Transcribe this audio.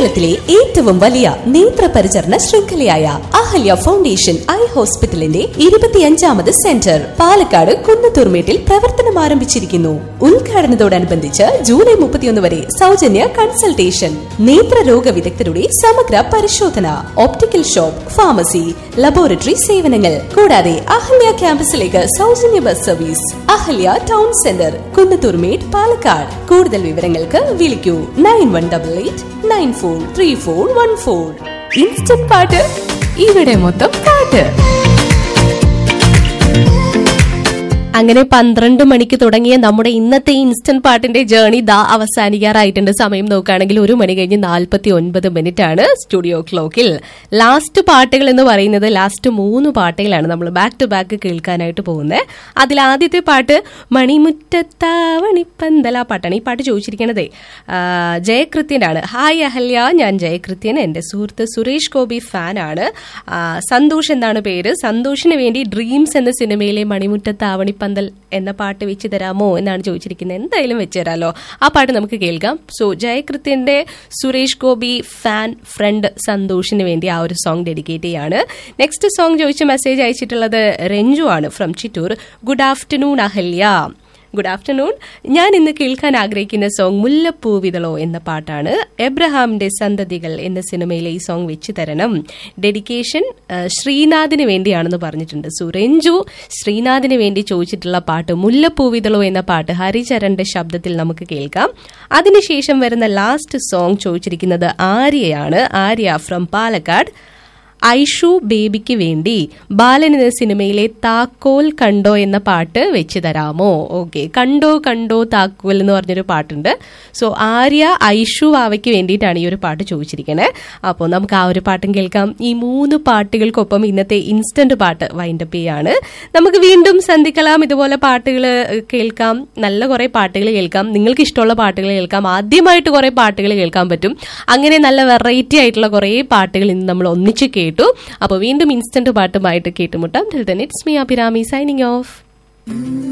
കേരളത്തിലെ ഏറ്റവും വലിയ നേത്ര പരിചരണ ശൃംഖലയായ അഹല്യ ഫൗണ്ടേഷൻ ഐ ഹോസ്പിറ്റലിന്റെ ഇരുപത്തിയഞ്ചാമത് സെന്റർ പാലക്കാട് കുന്നത്തൂർമേട്ടിൽ പ്രവർത്തനം ആരംഭിച്ചിരിക്കുന്നു ഉദ്ഘാടനത്തോടനുബന്ധിച്ച് ജൂലൈ മുപ്പത്തിയൊന്ന് വരെ സൗജന്യ കൺസൾട്ടേഷൻ നേത്രരോഗ വിദഗ്ധരുടെ സമഗ്ര പരിശോധന ഓപ്റ്റിക്കൽ ഷോപ്പ് ഫാർമസി ലബോറട്ടറി സേവനങ്ങൾ കൂടാതെ അഹല്യ ക്യാമ്പസിലേക്ക് സൗജന്യ bus service Ahalya town centre Kunnathurmedu Palakkad കൂടുതൽ വിവരങ്ങൾക്ക് വിളിക്കൂ nine one double eight nine four three four one four instant പാട്ട് ഇവിടെ മൊത്തം പാട്ട് അങ്ങനെ പന്ത്രണ്ട് മണിക്ക് തുടങ്ങിയ നമ്മുടെ ഇന്നത്തെ ഇൻസ്റ്റന്റ് പാട്ടിന്റെ ജേണി ദാ അവസാനിക്കാറായിട്ടുണ്ട് സമയം നോക്കുകയാണെങ്കിൽ ഒരു മണി കഴിഞ്ഞ് നാൽപ്പത്തി ഒൻപത് മിനിറ്റ് ആണ് സ്റ്റുഡിയോ ക്ലോക്കിൽ ലാസ്റ്റ് പാട്ടുകൾ എന്ന് പറയുന്നത് ലാസ്റ്റ് മൂന്ന് പാട്ടുകളാണ് നമ്മൾ ബാക്ക് ടു ബാക്ക് കേൾക്കാനായിട്ട് പോകുന്നത് അതിൽ ആദ്യത്തെ പാട്ട് മണിമുറ്റത്താവണിപ്പന്തല പാട്ടാണ് ഈ പാട്ട് ചോദിച്ചിരിക്കണതേ ആ, ജയകൃത്യന്റെ ആണ് ഹായ് അഹല്യ ഞാൻ ജയകൃത്യൻ എന്റെ സുഹൃത്ത് സുരേഷ് ഗോപി ഫാനാണ് ആ, സന്തോഷ് എന്നാണ് പേര് സന്തോഷിന് വേണ്ടി ഡ്രീംസ് എന്ന സിനിമയിലെ മണിമുറ്റത്താവണിപ്പന്തൽ എന്ന പാട്ട് വെച്ച് തരാമോ എന്നാണ് ചോദിച്ചിരിക്കുന്നത് എന്തായാലും വെച്ച് തരാമല്ലോ ആ പാട്ട് നമുക്ക് കേൾക്കാം സോ ജയകൃത്യന്റെ സുരേഷ് ഗോപി ഫാൻ ഫ്രണ്ട് സന്തോഷിന് വേണ്ടി ആ ഒരു സോങ് ഡെഡിക്കേറ്റ് ചെയ്യാണ് നെക്സ്റ്റ് സോങ് ചോദിച്ച മെസ്സേജ് അയച്ചിട്ടുള്ളത് രഞ്ജു ആണ് from Chittur good afternoon Ahalya good afternoon ഞാൻ ഇന്ന് കേൾക്കാൻ ആഗ്രഹിക്കുന്ന സോങ് മുല്ലപ്പൂവിതളോ എന്ന പാട്ടാണ് എബ്രഹാമിന്റെ സന്തതികൾ എന്ന സിനിമയിലെ ഈ സോങ് വെച്ച് തരണം ഡെഡിക്കേഷൻ ആ, ശ്രീനാഥിന് വേണ്ടിയാണെന്ന് പറഞ്ഞിട്ടുണ്ട് സുരഞ്ജു ശ്രീനാഥിന് വേണ്ടി ചോദിച്ചിട്ടുള്ള പാട്ട് മുല്ലപ്പൂവിതളോ എന്ന പാട്ട് ഹരിചരന്റെ ശബ്ദത്തിൽ നമുക്ക് കേൾക്കാം അതിനുശേഷം വരുന്ന ലാസ്റ്റ് സോങ് ചോദിച്ചിരിക്കുന്നത് ആര്യയാണ് ആര്യ ഫ്രം പാലക്കാട് ഐഷു ബേബിക്ക് വേണ്ടി ബാലൻ എന്ന സിനിമയിലെ താക്കോൽ കണ്ടോ എന്ന പാട്ട് വെച്ച് തരാമോ ഓക്കെ കണ്ടോ കണ്ടോ താക്കോൽ എന്ന് പറഞ്ഞൊരു പാട്ടുണ്ട് സോ ആര്യ ഐഷു വാവയ്ക്ക് വേണ്ടിയിട്ടാണ് ഈ ഒരു പാട്ട് ചോദിച്ചിരിക്കുന്നത് അപ്പോൾ നമുക്ക് ആ ഒരു പാട്ടും കേൾക്കാം ഈ മൂന്ന് പാട്ടുകൾക്കൊപ്പം ഇന്നത്തെ ഇൻസ്റ്റന്റ് പാട്ട് വൈൻഡപ്പ് ചെയ്യാണ് നമുക്ക് വീണ്ടും സന്ധിക്കലാം ഇതുപോലെ പാട്ടുകൾ കേൾക്കാം നല്ല കുറെ പാട്ടുകൾ കേൾക്കാം നിങ്ങൾക്ക് ഇഷ്ടമുള്ള പാട്ടുകൾ കേൾക്കാം ആദ്യമായിട്ട് കുറെ പാട്ടുകൾ കേൾക്കാൻ പറ്റും അങ്ങനെ നല്ല വെറൈറ്റി ആയിട്ടുള്ള കുറെ പാട്ടുകൾ ഇന്ന് നമ്മൾ ഒന്നിച്ച് കേട്ടു അപ്പോൾ വീണ്ടും ഇൻസ്റ്റന്റ് പാട്ടുമായിട്ട് കേട്ടുമുട്ടാം it's me Abhirami signing of